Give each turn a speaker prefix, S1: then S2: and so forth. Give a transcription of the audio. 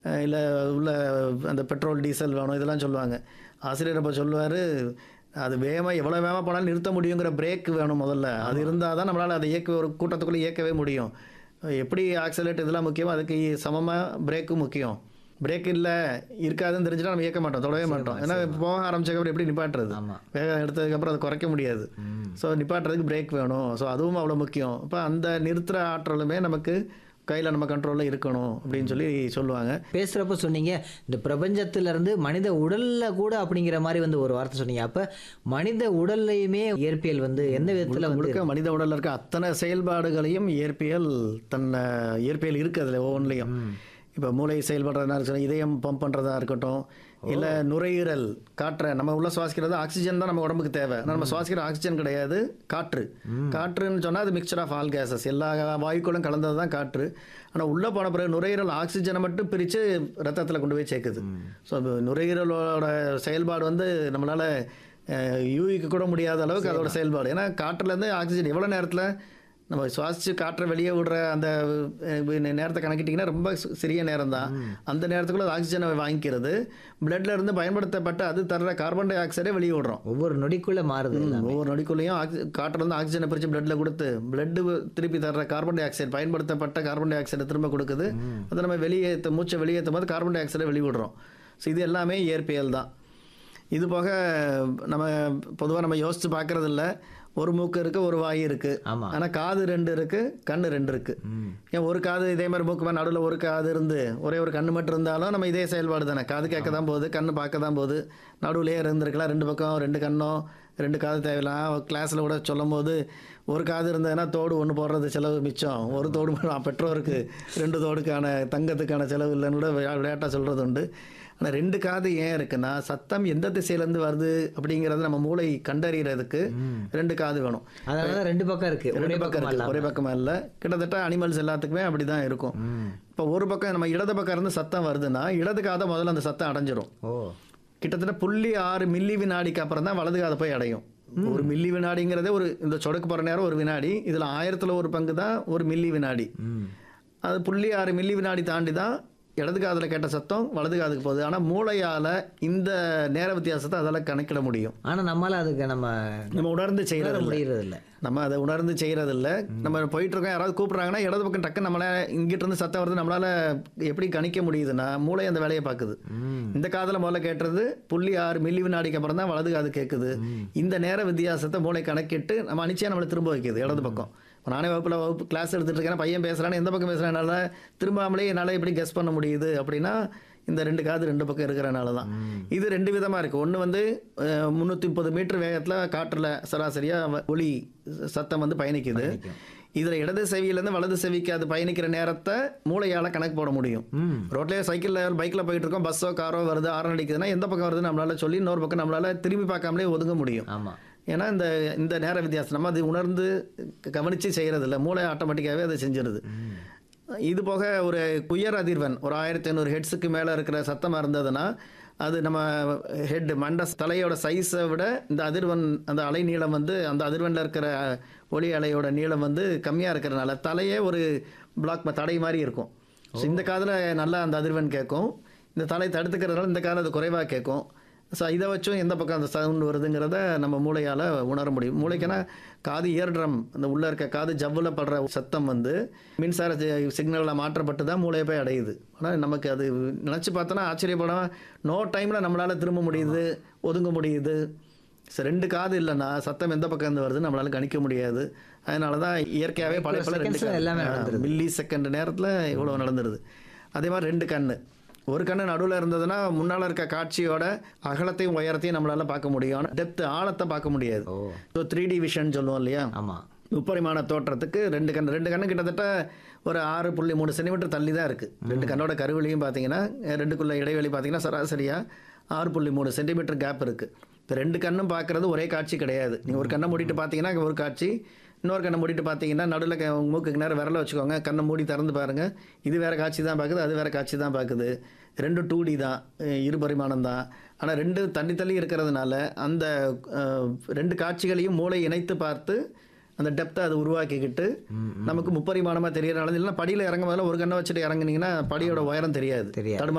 S1: இல்லை உள்ள அந்த பெட்ரோல் டீசல் வேணும் இதெல்லாம் சொல்லுவாங்க ஆசிரியர் அப்போ சொல்லுவார் அது வேகமாக எவ்வளோ வேகமாக போனாலும் நிறுத்த முடியுங்கிற பிரேக் வேணும் முதல்ல அது இருந்தால் தான் நம்மளால் அதை இயக்க ஒரு கூட்டத்துக்குள்ளே இயக்கவே முடியும் எப்படி ஆக்சலேட் இதெல்லாம் முக்கியமோ அதுக்கு சமமாக பிரேக்கும் முக்கியம் பிரேக் இல்லை இருக்காதுன்னு தெரிஞ்சுட்டா நம்ம இயக்க மாட்டோம் தொடவே மாட்டோம் ஏன்னா போக ஆரம்பிச்சக்கப்புறம் எப்படி நிப்பாட்டுறது
S2: ஆமா.
S1: வேகம் எடுத்ததுக்கப்புறம் அதை குறைக்க முடியாது ஸோ நிப்பாட்டுறதுக்கு பிரேக் வேணும் ஸோ அதுவும் அவ்வளோ முக்கியம் இப்போ அந்த நிறுத்துகிற ஆற்றலுமே நமக்கு கையில் நம்ம கண்ட்ரோலில் இருக்கணும் அப்படின்னு சொல்லி சொல்லுவாங்க
S2: பேசுகிறப்ப சொன்னீங்க இந்த பிரபஞ்சத்துல இருந்து மனித உடல்ல கூட அப்படிங்கிற மாதிரி வந்து ஒரு வார்த்தை சொன்னீங்க அப்ப மனித உடல்லையுமே இயற்பியல் வந்து எந்த விதத்துல வந்து
S1: முழுக்க மனித உடலில் இருக்க அத்தனை செயல்பாடுகளையும் இயற்பியல் தன்னை இயற்பியல் இருக்குது அதில் ஒவ்வொன்றிலையும் இப்போ மூளை செயல்படுறதா இருக்கட்டும் இதயம் பம்ப் பண்ணுறதா இருக்கட்டும் இல்லை நுரையீரல் காற்றை நம்ம உள்ள சுவாசிக்கிறது ஆக்சிஜன் தான் நம்ம உடம்புக்கு தேவை ஆனா நம்ம சுவாசிக்கிற ஆக்சிஜன் கிடையாது காற்று காற்றுன்னு சொன்னால் அது மிக்சர் ஆஃப் ஆல் கேசஸ் எல்லா வாயுக்களும் கலந்தது தான் காற்று ஆனால் உள்ளே போன பிறகு நுரையீரல் ஆக்சிஜனை மட்டும் பிரித்து ரத்தத்தில் கொண்டு போய் சேர்க்குது ஸோ நுரையீரலோட செயல்பாடு வந்து நம்மளால் யூகிக்க கூட முடியாத அளவுக்கு அதோட செயல்பாடு ஏன்னா காற்றுலேருந்து ஆக்சிஜன் எவ்வளோ நேரத்தில் நம்ம சுவாசித்து காற்றை வெளியே விடுற அந்த அஹ், நேரத்தை கணக்கிட்டிங்கன்னா ரொம்ப சி- சிறிய நேரம் தான் அந்த நேரத்துக்குள்ள அது ஆக்சிஜனை வாங்கிக்கிறது பிளட்ல இருந்து பயன்படுத்தப்பட்ட அது தர்ற கார்பன் டை ஆக்சைடை வெளியே விடுறோம்
S2: ஒவ்வொரு நொடிக்குள்ள மாறுது எல்லாம்.
S1: ஒவ்வொரு நொடிக்குள்ளேயும் ஆக்சி காற்றுல இருந்து ஆக்சிஜனை பிரித்து பிளட்ல கொடுத்து பிளட் திருப்பி தர்ற கார்பன் டை ஆக்சைடு பயன்படுத்தப்பட்ட கார்பன் டை ஆக்சைடை திரும்ப கொடுக்குது அதை நம்ம வெளியேற்ற மூச்சை வெளியேற்றும் போது கார்பன் டை ஆக்சைடை வெளிவிடுறோம் ஸோ இது எல்லாமே இயற்பியல் தான் இது போக நம்ம பொதுவாக நம்ம யோசித்து பார்க்கறது இல்ல ஒரு மூக்கு இருக்கு ஒரு வாய் இருக்கு
S2: ஆமா.
S1: ஆனால் காது ரெண்டு இருக்கு கண்ணு ரெண்டு இருக்கு ஏன் ஒரு காது இதே மாதிரி மூக்கு மேலே நடுவில் ஒரு காது இருந்து ஒரே ஒரு கண்ணு மட்டும் இருந்தாலும் நம்ம இதே செயல்பாடு தானே காது கேட்க தான் போகுது கண்ணு பார்க்க தான் போகுது நடுவுலயே இருந்திருக்கலாம் ரெண்டு பக்கம் ரெண்டு கண்ணோ ரெண்டு காது தேவையில்லாம் கிளாஸில் கூட சொல்லும் போது ஒரு காது இருந்ததுன்னா தோடு ஒன்று போடுறது செலவு மிச்சம் ஒரு தோடு மட்டும் பெட்ரோருக்கு ரெண்டு தோடுக்கான தங்கத்துக்கான செலவு இல்லைன்னு கூட விளையாட்டாக சொல்கிறது உண்டு ஆனால் ரெண்டு காது ஏன் இருக்குன்னா சத்தம் எந்த திசையிலேருந்து வருது அப்படிங்கிறத நம்ம மூளை கண்டறியறதுக்கு ரெண்டு காது வேணும்
S2: அதனால ரெண்டு பக்கம் இருக்கு ஒரே
S1: ரெண்டு பக்கம்
S2: பக்கம்
S1: இருக்கு
S2: இல்லாம.
S1: ஒரே பக்கமா இல்லை கிட்டத்தட்ட அனிமல்ஸ் எல்லாத்துக்குமே அப்படி தான் இருக்கும் இப்போ ஒரு பக்கம் நம்ம இடது பக்கம் இருந்து சத்தம் வருதுன்னா இடது காதை முதல்ல அந்த சத்தம் அடைஞ்சிரும்
S2: ஓ
S1: கிட்டத்தட்ட புள்ளி ஆறு மில்லி வினாடிக்கு அப்புறம் தான் வலது காதை போய் அடையும் ஒரு மில்லி வினாடிங்கிறதே ஒரு இந்த சொடக்கு போகிற நேரம் ஒரு வினாடி இதில் ஆயிரத்தில் ஒரு பங்கு தான் ஒரு மில்லி வினாடி
S2: ம்
S1: அது புள்ளி ஆறு மில்லி வினாடி தாண்டி தான் இடது காதில் கேட்ட சத்தம் வலது காதுக்கு போகுது ஆனால் மூளையால் இந்த நேர வித்தியாசத்தை அதால் கணக்கிட முடியும்
S2: ஆனா நம்மளால அதுக்கு நம்ம
S1: நம்ம உணர்ந்து செய்கிறது
S2: உணர முடியறது இல்ல
S1: நம்ம அதை உணர்ந்து செய்கிறது இல்ல நம்ம போயிட்டு இருக்கோம் யாராவது கூப்பிட்றாங்கன்னா இடது பக்கம் டக்கு நம்மள இங்கிட்ட இருந்து சத்தம் வருது நம்மளால எப்படி கணிக்க முடியுதுன்னா மூளை அந்த வேலையை பார்க்குது இந்த காதில் முதல்ல கேட்டுறது புள்ளி ஆறு மில்லி வினாடிக்கு அப்புறம் தான் வலது காது கேட்குது இந்த நேர வித்தியாசத்தை மூளை கணக்கிட்டு நம்ம அனிச்சையாக நம்மளை திரும்ப வைக்குது இடது பக்கம் இப்போ நானே வகுப்பில் வகுப்பு கிளாஸ் எடுத்துட்டு இருக்கேன் பையன் பேசுகிறான்னு எந்த பக்கம் பேசுகிறேன் என்னால் திரும்பாமலே என்னால் எப்படி கெஸ் பண்ண முடியுது அப்படின்னா இந்த ரெண்டு காது ரெண்டு பக்கம் இருக்கிறனால தான் இது ரெண்டு விதமாக இருக்குது ஒன்று வந்து முந்நூற்றி முப்பது மீட்டர் வேகத்தில் காற்றில் சராசரியாக ஒளி சத்தம் வந்து பயணிக்குது இதில் இடது செவியிலேருந்து வலது செவிக்கு அது பயணிக்கிற நேரத்தை மூளையால் கணக்கு போட முடியும் ரோட்லேயே சைக்கிளில் பைக்கில் போயிட்டு இருக்கோம் பஸ்ஸோ காரோ வருது ஆரன் அடிக்குதுன்னா எந்த பக்கம் வருதுன்னு நம்மளால சொல்லி இன்னொரு பக்கம் நம்மளால திரும்பி பார்க்காமலே ஒதுங்க முடியும்
S2: ஆமா
S1: ஏன்னா இந்த இந்த நேர வித்தியாசம் நம்ம அது உணர்ந்து கவனித்து செய்கிறது இல்லை மூளை ஆட்டோமேட்டிக்காகவே அதை செஞ்சிருது இது போக ஒரு உயர் அதிர்வெண் ஒரு ஆயிரத்தி ஐநூறு ஹெட்ஸுக்கு மேலே இருக்கிற சத்தமாக இருந்ததுன்னா அது நம்ம ஹெட் மண்ட தலையோட சைஸை விட இந்த அதிர்வெண் அந்த அலை நீளம் வந்து அந்த அதிர்வெண்ணில் இருக்கிற ஒளி அலையோட நீளம் வந்து கம்மியாக இருக்கிறனால தலையே ஒரு பிளாக் தடை மாதிரி இருக்கும் ஸோ இந்த காதில் நல்லா அந்த அதிர்வெண் கேட்கும் இந்த தலை தடுத்துக்கிறதுனால இந்த காதில் அது குறைவாக கேட்கும் ஸோ இதை வச்சும் எந்த பக்கம் அந்த சவுண்ட் வருதுங்கிறத நம்ம மூளையால் உணர முடியும் மூளைக்குன்னா காது இயர் ட்ரம் அந்த உள்ளே இருக்க காது ஜவ்வில் படுற சத்தம் வந்து மின்சார சிக்னலில் மாற்றப்பட்டு தான் மூளையை போய் அடையுது ஆனால் நமக்கு அது நினச்சி பார்த்தோன்னா ஆச்சரியப்படாம நோ டைமில் நம்மளால் திரும்ப முடியுது ஒதுங்க முடியுது சரி ரெண்டு காது இல்லைன்னா சத்தம் எந்த பக்கம் இருந்து வருது நம்மளால கணிக்க முடியாது அதனால தான் இயற்கையாகவே பல பல ரெண்டு
S2: seconds ல எல்லாமே
S1: மில்லி செகண்ட் நேரத்தில் இவ்வளோ நடந்துருது அதே மாதிரி ரெண்டு கண்ணு ஒரு கண்ணு நடுவில் இருந்ததுன்னா முன்னால் இருக்க காட்சியோட அகலத்தையும் உயரத்தையும் நம்மளால பார்க்க முடியும் ஆனால் டெப்த் ஆழத்தை பார்க்க முடியாது
S2: oh
S1: so three D vision சொல்லுவோம் இல்லையா
S2: ஆமா
S1: முப்பரிமாண தோற்றத்துக்கு ரெண்டு கண் ரெண்டு கண்ணு கிட்டத்தட்ட ஒரு ஆறு புள்ளி மூணு சென்டிமீட்டர் தள்ளி தான் இருக்குது ரெண்டு கண்ணோட கருவிலையும் பார்த்தீங்கன்னா ரெண்டுக்குள்ள இடைவெளி பார்த்தீங்கன்னா சராசரியாக ஆறு புள்ளி மூணு சென்டிமீட்டர் கேப் இருக்குது இப்போ ரெண்டு கண்ணும் பார்க்குறது ஒரே காட்சி கிடையாது நீங்கள் ஒரு கண்ணை மூடிட்டு பார்த்தீங்கன்னா ஒரு காட்சி இன்னொரு கண்ணை மூடிட்டு பார்த்தீங்கன்னா நடுவில் க- மூக்குக்கு நேரம் விரல வச்சுக்கோங்க கண்ணை மூடி திறந்து பாருங்கள் இது வேறு காட்சி தான் பார்க்குது அது வேறு காட்சி தான் பார்க்குது ரெண்டு டூ டி தான் அஹ் இரு பரிமாணம் தான் ஆனால் ரெண்டு தள்ளி தள்ளி இருக்கிறதுனால அந்த அஹ், ரெண்டு காட்சிகளையும் மூளை இணைத்து பார்த்து அந்த டெப்த்தை அது உருவாக்கிக்கிட்டு நமக்கு முப்பரிமாணமாக தெரியறனால இல்லைன்னா படியில் இறங்க முதல்ல ஒரு கண்ணை வச்சுட்டு இறங்குனீங்கன்னா படியோட உயரம் தெரியாது
S2: தெரியாது.
S1: தடுமாறி